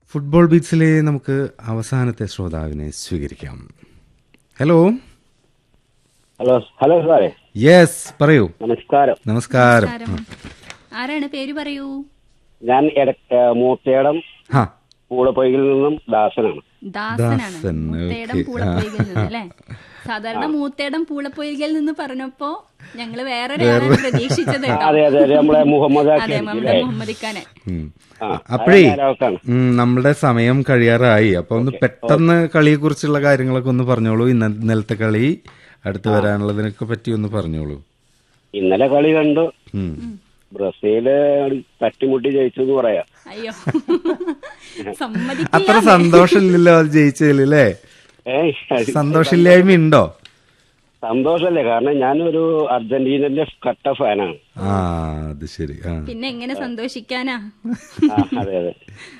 Football ബീച്ചിലെ നമുക്ക് അവസാനത്തെ ശ്രോതാവിനെ സ്വീകരിക്കാം ഹലോ ഹലോ ഹലോ സാറേ യെസ് പറയൂ നമസ്കാരം നമസ്കാരം നമസ്കാരം. ആരാണ് പേര് പറയൂ ഞാൻ എട- മൂത്തേടം ഹാ പൂളപ്പൊയ്കിൽ നിന്നും ദാസനാണ് ദാസനാണ് ദാസൻ, മൂത്തേടം ഓക്കേ. പൂളപ്പൊയ്കയിൽ നിന്ന് അല്ലേ സാധാരണ മൂത്തേടം പൂളപ്പൊയ്കയിൽ നിന്ന് പറഞ്ഞപ്പോ ഞങ്ങള് വേറെ ഒരാളാണ് പ്രതീക്ഷിച്ചത് കേട്ടോ അതെ അതെ അതെ നമ്മളെ മുഹമ്മദ് ആക്കി അതെ നമ്മുടെ മുഹമ്മദ് ഇഖാനെ ഉം. ആ, അപ്പോഴേ അത് ഞാനാവത്താണ്. ഉം, നമ്മളുടെ സമയം കഴിയാറായി അപ്പൊ ഒന്ന് പെട്ടെന്ന് കളിയെ കുറിച്ചുള്ള കാര്യങ്ങളൊക്കെ ഒന്ന് പറഞ്ഞോളൂ ഇന്ന ഇന്നലത്തെ കളി അടുത്ത് വരാനുള്ളതിനൊക്കെ പറ്റി ഒന്ന് പറഞ്ഞോളൂ ഇന്നലെ കളി കണ്ടു ഉം. ബ്രസീല് തട്ടിമുട്ടി ജയിച്ചു എന്ന് പറയാ അയ്യോ അത്ര സമ്മതിക്കില്ല സന്തോഷമില്ലല്ലോ അത് ജയിച്ചതിൽ അല്ലേ ഏയ് സന്തോഷമില്ലായ്മ ഉണ്ടോ സന്തോഷല്ലേ കാരണം ഞാനൊരു അർജന്റീനന്റെ കട്ട ഫാനാണ് ആ അത് ശരി ആ പിന്നെ എങ്ങനെ സന്തോഷിക്കാനാ ആ, അതെ അതെ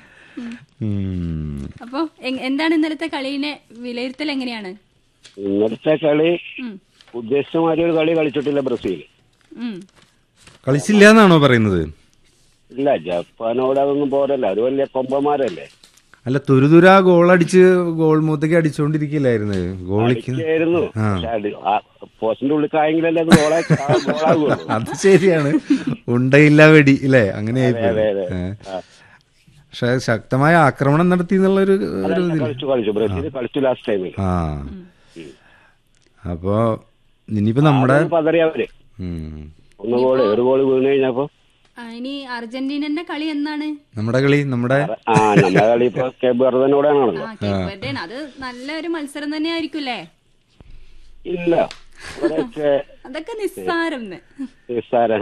ഉം. അപ്പൊ എ- എന്താണ് ഇന്നലത്തെ കളീനെ വിലയിരുത്തൽ എങ്ങനെയാണ് ഇന്നലത്തെ കളി ഉം. ഉദ്ദേശിച്ച മാതിരി ഒരു കളി കളിച്ചിട്ടില്ല ബ്രസീൽ ഉം. കളിച്ചില്ല എന്നാണോ പറയുന്നത് ഇല്ല ജപ്പാനോട് അതൊന്നും പോരല്ല അത് വലിയ കൊമ്പന്മാരല്ലേ അല്ല തുരുതുരാ ഗോൾ അടിച്ച് ഗോൾ മൂത്തേക്ക് അടിച്ചോണ്ടിരിക്കില്ലായിരുന്നു ഗോളിക്ക് ആയിരുന്നു ആ. പക്ഷെ അടി- ആ പോസ്റ്റിന്റെ ഉള്ളിൽ കായെങ്കിലല്ലേ അത് ഗോളാ ഗോളാകുള്ളൂ അത് ശരിയാണ് ഉണ്ടയില്ല വെടി അല്ലേ അങ്ങനെ അതെ അതെ ആ. പക്ഷെ ശക്തമായ ആക്രമണം നടത്തി എന്നുള്ളൊരു ഒരു ഇതില് കളിച്ചു കളിച്ചു ബ്രസീൽ കളിച്ചു ലാസ്റ്റ് ടൈമിൽ ആ അപ്പോ ഇനിയിപ്പോ നമ്മുടെ പതറി അവര് ഉം. ഒന്ന് ഗോള് ഒരു ഗോള് വീണ് കഴിഞ്ഞപ്പോ ആ, ഇനി അർജന്റീനന്റെ കളി എന്നാണ് നമ്മുടെ കളി നമ്മുടെ ആ നമ്മുടെ കളി ഇപ്പൊ കേബ് വെറുതനോടാണല്ലോ ആ കേപ്പ് വെർഡേയാണ്. അത് നല്ലൊരു മത്സരം തന്നെ ആയിരിക്കുമല്ലേ ഇല്ല ഇവിടെയൊക്കെ അതൊക്കെ നിസ്സാരം നിസ്സാര